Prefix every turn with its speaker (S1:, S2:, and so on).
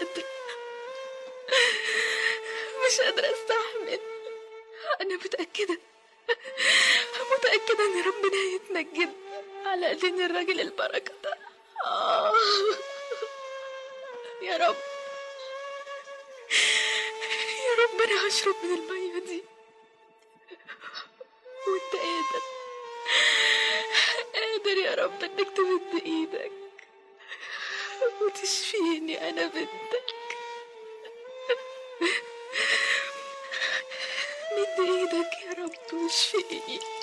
S1: قادرة مش قادرة استحمل انا متأكدة متأكدة ان ربنا هيتنجد على ايدين الراجل البركة ده آه. يا رب يا رب انا هشرب من المية دي وانت قادر قادر يا رب انك تمد ايدك وتشفيني انا بنتك مد ايدك يا رب واشفيني